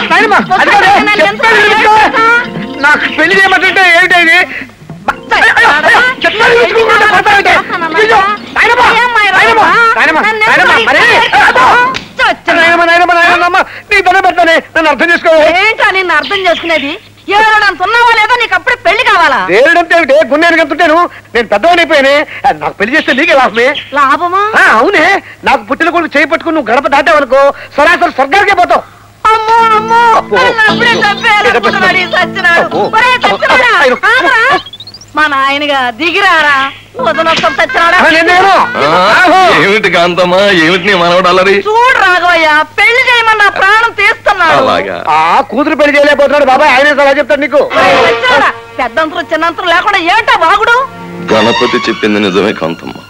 నాయనమ్మ, అది కాదు, చెప్పేది వినుకో. నాకు పెళ్లి చేయమంటుంటే ఏంటి ఇది అయ్యో, అయ్యో, అయ్యో, చెప్పేది వినుకోకుండా పోతావేంటి? అయ్యో, నాయనమ్మ, నాయనమ్మ, నాయనమ్మ, నాయనమ్మ, మరి, అబ్బో. నాయనమ్మ, నాయనమ్మ, నాయనమ్మ, నీకు దండం పెడతానే నన్ను అర్థం చేసుకో ఏంటా నిన్ను అర్థం చేసుకునేది ఏడంత ఉన్నావా లేదా నీకు అప్పుడే పెళ్లి కావాలా దేవుడంటే ఏమిటి గుండెని గంతుంటాను నేను పెద్దవాడిని అయిపోయానే నాకు పెళ్లి చేస్తే నీకే లాభమే లాభమా ఆ, అవునే నాకు పుట్టిన కొడుకు చేయి పట్టుకుని నువ్వు గడప దాటావనుకో సరాసరి స్వర్గానికే పోతావు అమ్మో అమ్మో అబ్బో. నన్ను అప్పుడే చంపేయాలనుకున్నాడు ఈ సచ్చినాడు. ఒరేయ్ సచ్చినాడా, ఆగరా. మా నాయనగా దిగిరారా వదనొస్తాం సచ్చినాడా ఆ, నేను నేను. ఆహో. ఏమిటి కాంతమ్మా ఏమిటి నీ మనవడు అల్లరి చూడు రాఘవయ్య పెళ్లి చేయమని నా ప్రాణం తీస్తున్నాడు అలాగా ఆ కూతురు పెళ్లి చేయలేకపోతున్నాడు బాబాయ్ ఆయన సలహా చెప్తాడు నీకు ఒరేయ్ సచ్చినాడా, పెద్దంతరు చిన్నంతరు లేకుండా ఏంటా బాగుడు గణపతి చెప్పింది నిజమే కాంతమ్మ